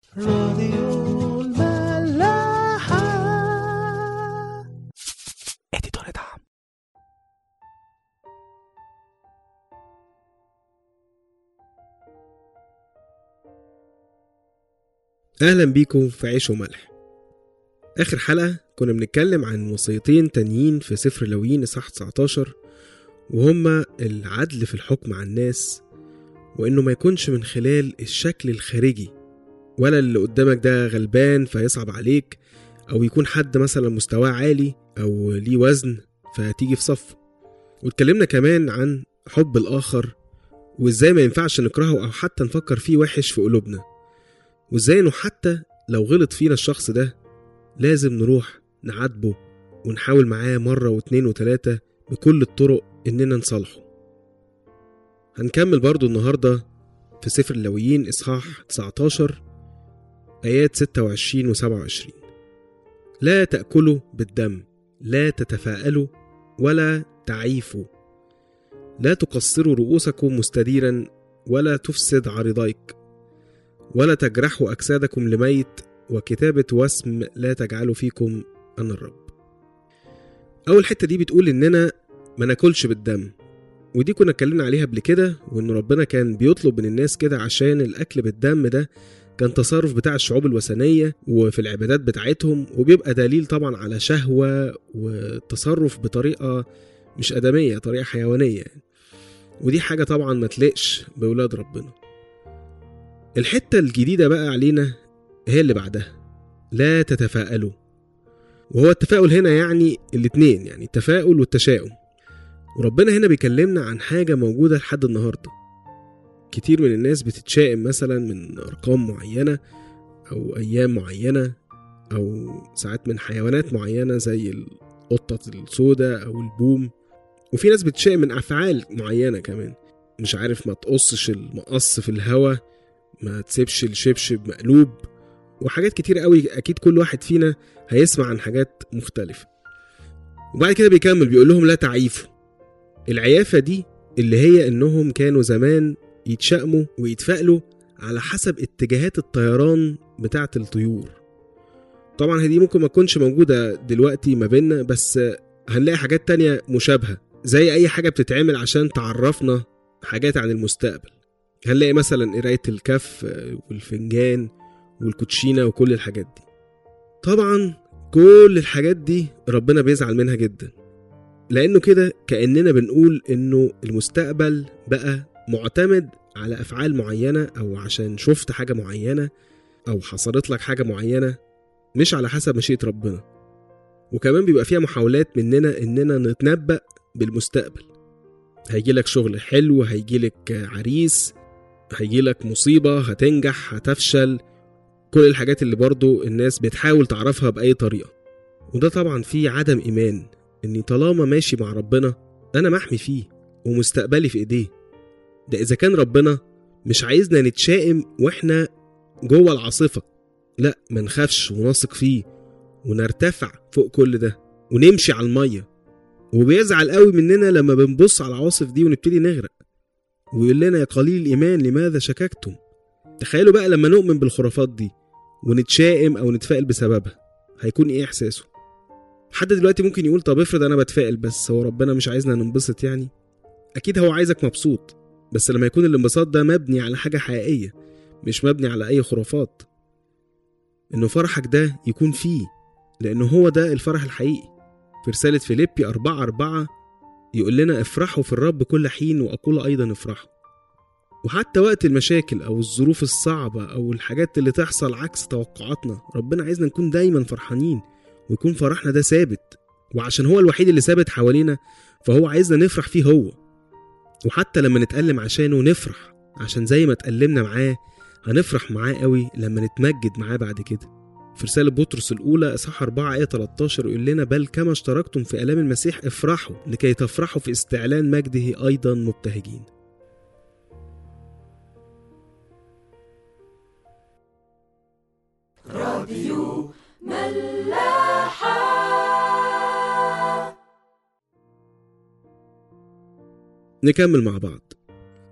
راديو الملاحة اديتور دعم أهلا بيكم في عيش وملح آخر حلقة كنا بنتكلم عن وصيتين تانيين في سفر لويين إصحاح 19 وهما العدل في الحكم على الناس وإنه ما يكونش من خلال الشكل الخارجي ولا اللي قدامك ده غلبان فيصعب عليك أو يكون حد مثلا مستواه عالي أو ليه وزن فتيجي في صفه واتكلمنا كمان عن حب الآخر وإزاي ما ينفعش نكرهه أو حتى نفكر فيه وحش في قلوبنا وازاي انه حتى لو غلط فينا الشخص ده لازم نروح نعاتبه ونحاول معاه مرة واتنين وتلاتة بكل الطرق اننا نصالحه هنكمل برضو النهاردة في سفر اللويين إصحاح 19 آيات 26 و 27 لا تأكلوا بالدم لا تتفاءلوا ولا تعيفوا لا تقصروا رؤوسكم مستديرا ولا تفسد عرضيك ولا تجرحوا أجسادكم لميت وكتابة وسم لا تجعلوا فيكم أنا الرب أول حتة دي بتقول إننا ما ناكلش بالدم ودي كنا اتكلمنا عليها قبل كده وإن ربنا كان بيطلب من الناس كده عشان الأكل بالدم ده كان تصرف بتاع الشعوب الوثنية وفي العبادات بتاعتهم وبيبقى دليل طبعا على شهوة وتصرف بطريقة مش آدمية طريقة حيوانية يعني. ودي حاجة طبعا ما تلقش بولاد ربنا الحتة الجديدة بقى علينا هي اللي بعدها لا تتفاءلوا وهو التفاؤل هنا يعني الاتنين يعني التفاؤل والتشاؤم وربنا هنا بيكلمنا عن حاجة موجودة لحد النهاردة كتير من الناس بتتشائم مثلا من أرقام معينة أو أيام معينة أو ساعات من حيوانات معينة زي القطة السوداء أو البوم وفي ناس بتتشائم من أفعال معينة كمان مش عارف ما تقصش المقص في الهوا ما تسيبش الشبشب مقلوب وحاجات كتير قوي اكيد كل واحد فينا هيسمع عن حاجات مختلفة وبعد كده بيكمل بيقول لهم لا تعيفوا العيافة دي اللي هي انهم كانوا زمان يتشائموا ويتفائلوا على حسب اتجاهات الطيران بتاعة الطيور طبعا دي ممكن ما تكونش موجودة دلوقتي ما بيننا بس هنلاقي حاجات تانية مشابهة زي أي حاجة بتتعمل عشان تعرفنا حاجات عن المستقبل هنلاقي مثلا قراية الكف والفنجان والكوتشينة وكل الحاجات دي طبعا كل الحاجات دي ربنا بيزعل منها جدا لأنه كده كأننا بنقول إنه المستقبل بقى معتمد على أفعال معينة أو عشان شفت حاجة معينة أو حصلت لك حاجة معينة مش على حسب مشيئة ربنا وكمان بيبقى فيها محاولات مننا إننا نتنبأ بالمستقبل هيجيلك شغل حلو هيجيلك عريس هيجيلك مصيبة هتنجح هتفشل كل الحاجات اللي برضو الناس بتحاول تعرفها بأي طريقة وده طبعا فيه عدم إيمان إني طالما ماشي مع ربنا أنا محمي فيه ومستقبلي في إيديه ده إذا كان ربنا مش عايزنا نتشائم وإحنا جوه العاصفة لا ما نخافش ونثق فيه ونرتفع فوق كل ده ونمشي على المية وبيزعل قوي مننا لما بنبص على العواصف دي ونبتدي نغرق ويقول لنا يا قليل الإيمان لماذا شككتم تخيلوا بقى لما نؤمن بالخرافات دي ونتشائم أو نتفائل بسببها هيكون إيه إحساسه حد دلوقتي ممكن يقول طب افرض أنا بتفائل بس هو ربنا مش عايزنا ننبسط يعني أكيد هو عايزك مبسوط بس لما يكون الانبساط ده مبني على حاجة حقيقية مش مبني على أي خرافات إنه فرحك ده يكون فيه لأنه هو ده الفرح الحقيقي في رسالة فيليبي أربعة أربعة يقول لنا افرحوا في الرب كل حين وأقول أيضا افرحوا وحتى وقت المشاكل أو الظروف الصعبة أو الحاجات اللي تحصل عكس توقعاتنا ربنا عايزنا نكون دايما فرحانين ويكون فرحنا ده ثابت وعشان هو الوحيد اللي ثابت حوالينا فهو عايزنا نفرح فيه هو وحتى لما نتألم عشانه نفرح عشان زي ما اتألمنا معاه هنفرح معاه قوي لما نتمجد معاه بعد كده في رسالة بطرس الأولى إصحاح 4 آية 13 يقول لنا بل كما اشتركتم في آلام المسيح افرحوا لكي تفرحوا في استعلان مجده أيضا مبتهجين راديو ملاحة نكمل مع بعض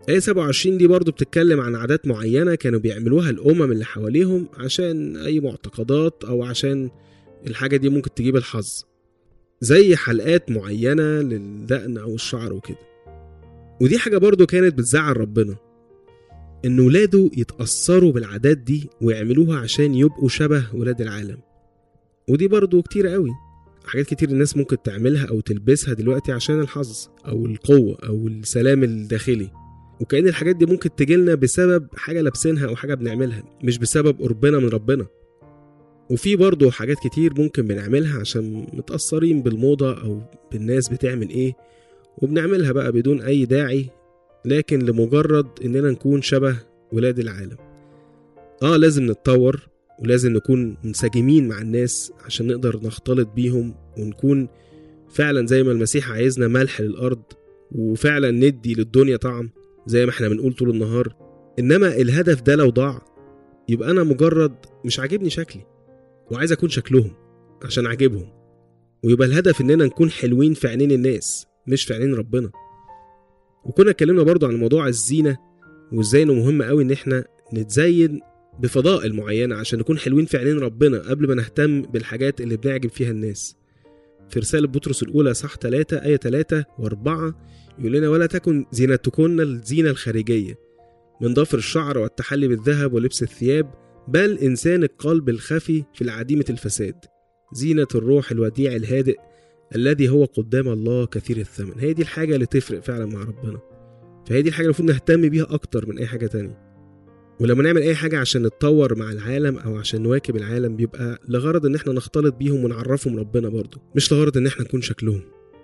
آية 27 دي برضو بتتكلم عن عادات معينة كانوا بيعملوها الأمم اللي حواليهم عشان أي معتقدات أو عشان الحاجة دي ممكن تجيب الحظ زي حلقات معينة للدقن أو الشعر وكده ودي حاجة برضو كانت بتزعل ربنا إن ولاده يتأثروا بالعادات دي ويعملوها عشان يبقوا شبه ولاد العالم ودي برضو كتير قوي حاجات كتير الناس ممكن تعملها أو تلبسها دلوقتي عشان الحظ أو القوة أو السلام الداخلي وكأن الحاجات دي ممكن تجيلنا بسبب حاجة لابسينها أو حاجة بنعملها مش بسبب قربنا من ربنا وفي برضه حاجات كتير ممكن بنعملها عشان متأثرين بالموضة أو بالناس بتعمل إيه وبنعملها بقى بدون أي داعي لكن لمجرد إننا نكون شبه ولاد العالم آه لازم نتطور ولازم نكون منسجمين مع الناس عشان نقدر نختلط بيهم ونكون فعلا زي ما المسيح عايزنا ملح للأرض وفعلا ندي للدنيا طعم زي ما احنا بنقول طول النهار انما الهدف ده لو ضاع يبقى انا مجرد مش عاجبني شكلي وعايز اكون شكلهم عشان اعجبهم ويبقى الهدف اننا نكون حلوين في عينين الناس مش في عينين ربنا وكنا اتكلمنا برضو عن موضوع الزينة وازاي انه مهم قوي ان احنا نتزين بفضائل معينة عشان نكون حلوين في عينين ربنا قبل ما نهتم بالحاجات اللي بنعجب فيها الناس في رسالة بطرس الأولى صح 3 آية 3 و4 يقول لنا ولا تكن زينتكن الزينة الخارجية من ضفر الشعر والتحلي بالذهب ولبس الثياب بل إنسان القلب الخفي في العديمة الفساد زينة الروح الوديع الهادئ الذي هو قدام الله كثير الثمن هي دي الحاجة اللي تفرق فعلا مع ربنا فهي دي الحاجة المفروض نهتم بيها أكتر من أي حاجة تانية ولما نعمل أي حاجة عشان نتطور مع العالم أو عشان نواكب العالم بيبقى لغرض إن احنا نختلط بيهم ونعرفهم ربنا برضه مش لغرض إن احنا نكون شكلهم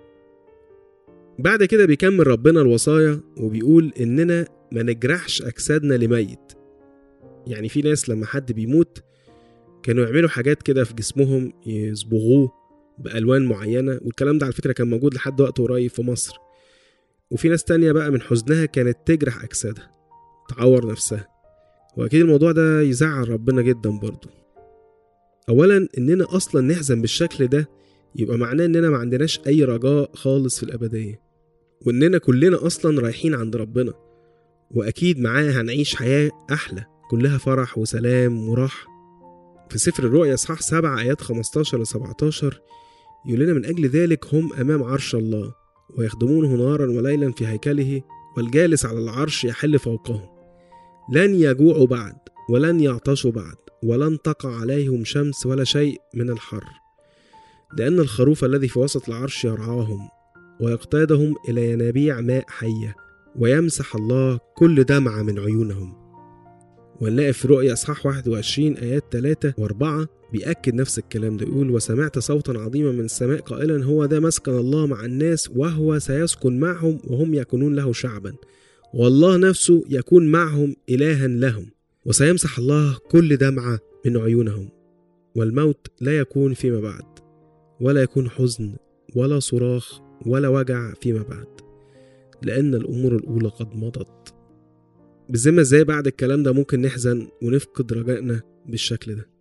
بعد كده بيكمل ربنا الوصايا وبيقول إننا ما نجرحش أجسادنا لميت يعني في ناس لما حد بيموت كانوا يعملوا حاجات كده في جسمهم يصبغوه بألوان معينة والكلام ده على فكرة كان موجود لحد وقت قريب في مصر وفي ناس تانية بقى من حزنها كانت تجرح أجسادها تعور نفسها وأكيد الموضوع ده يزعل ربنا جدا برضه أولا إننا أصلا نحزن بالشكل ده يبقى معناه إننا ما عندناش أي رجاء خالص في الأبدية وإننا كلنا أصلا رايحين عند ربنا وأكيد معاه هنعيش حياة أحلى كلها فرح وسلام وراحة في سفر الرؤيا إصحاح 7 آيات 15 ل 17 يقول لنا من أجل ذلك هم أمام عرش الله ويخدمونه نهارا وليلا في هيكله والجالس على العرش يحل فوقهم لن يجوعوا بعد ولن يعطشوا بعد ولن تقع عليهم شمس ولا شيء من الحر لأن الخروف الذي في وسط العرش يرعاهم ويقتادهم إلى ينابيع ماء حية ويمسح الله كل دمعة من عيونهم ونلاقي في رؤيا اصحاح 21 ايات 3 و4 بيأكد نفس الكلام ده يقول وسمعت صوتا عظيما من السماء قائلا هو ده مسكن الله مع الناس وهو سيسكن معهم وهم يكونون له شعبا والله نفسه يكون معهم إلها لهم وسيمسح الله كل دمعة من عيونهم والموت لا يكون فيما بعد ولا يكون حزن ولا صراخ ولا وجع فيما بعد لأن الأمور الأولى قد مضت بالذمة ازاي بعد الكلام ده ممكن نحزن ونفقد رجائنا بالشكل ده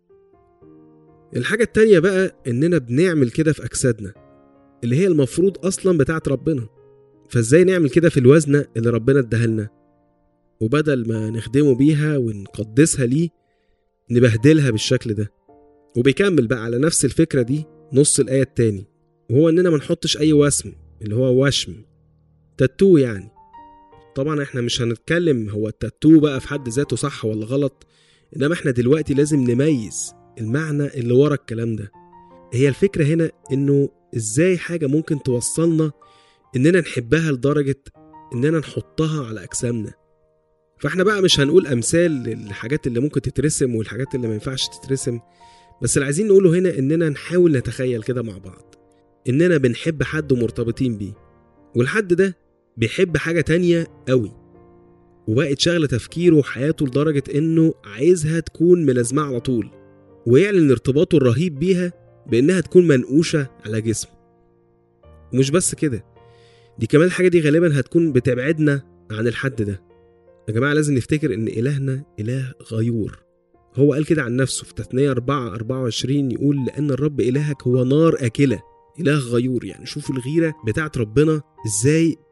الحاجة التانية بقى إننا بنعمل كده في أجسادنا اللي هي المفروض أصلا بتاعت ربنا فازاي نعمل كده في الوزنة اللي ربنا اداها وبدل ما نخدمه بيها ونقدسها ليه نبهدلها بالشكل ده وبيكمل بقى على نفس الفكرة دي نص الآية التاني وهو إننا ما نحطش أي وسم اللي هو وشم تاتو يعني طبعا احنا مش هنتكلم هو التاتو بقى في حد ذاته صح ولا غلط انما احنا دلوقتي لازم نميز المعنى اللي ورا الكلام ده هي الفكرة هنا انه ازاي حاجة ممكن توصلنا اننا نحبها لدرجة اننا نحطها على اجسامنا فاحنا بقى مش هنقول امثال للحاجات اللي ممكن تترسم والحاجات اللي ما ينفعش تترسم بس اللي عايزين نقوله هنا اننا نحاول نتخيل كده مع بعض اننا بنحب حد ومرتبطين بيه والحد ده بيحب حاجة تانية قوي وبقت شغلة تفكيره وحياته لدرجة إنه عايزها تكون ملازمة على طول ويعلن ارتباطه الرهيب بيها بإنها تكون منقوشة على جسمه ومش بس كده دي كمان الحاجة دي غالبا هتكون بتبعدنا عن الحد ده يا جماعة لازم نفتكر إن إلهنا إله غيور هو قال كده عن نفسه في تثنية 4 24 يقول لأن الرب إلهك هو نار آكلة إله غيور يعني شوفوا الغيرة بتاعت ربنا إزاي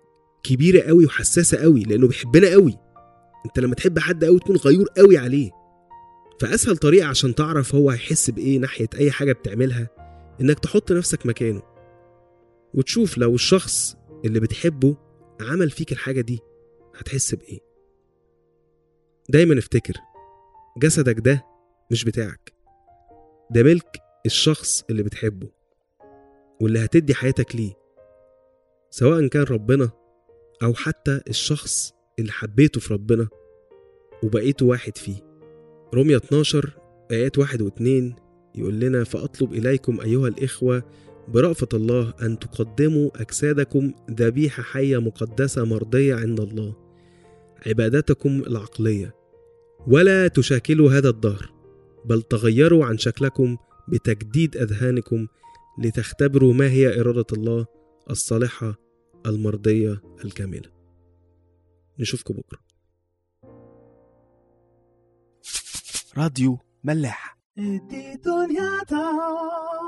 كبيره قوي وحساسه قوي لانه بيحبنا قوي انت لما تحب حد قوي تكون غيور قوي عليه فاسهل طريقه عشان تعرف هو هيحس بايه ناحيه اي حاجه بتعملها انك تحط نفسك مكانه وتشوف لو الشخص اللي بتحبه عمل فيك الحاجه دي هتحس بايه دايما افتكر جسدك ده مش بتاعك ده ملك الشخص اللي بتحبه واللي هتدي حياتك ليه سواء كان ربنا أو حتى الشخص اللي حبيته في ربنا وبقيته واحد فيه رومية 12 آيات واحد واتنين يقول لنا فأطلب إليكم أيها الإخوة برأفة الله أن تقدموا أجسادكم ذبيحة حية مقدسة مرضية عند الله عبادتكم العقلية ولا تشاكلوا هذا الدهر بل تغيروا عن شكلكم بتجديد أذهانكم لتختبروا ما هي إرادة الله الصالحة المرضية الكاملة نشوفكم بكرة راديو ملاح ادي دنيا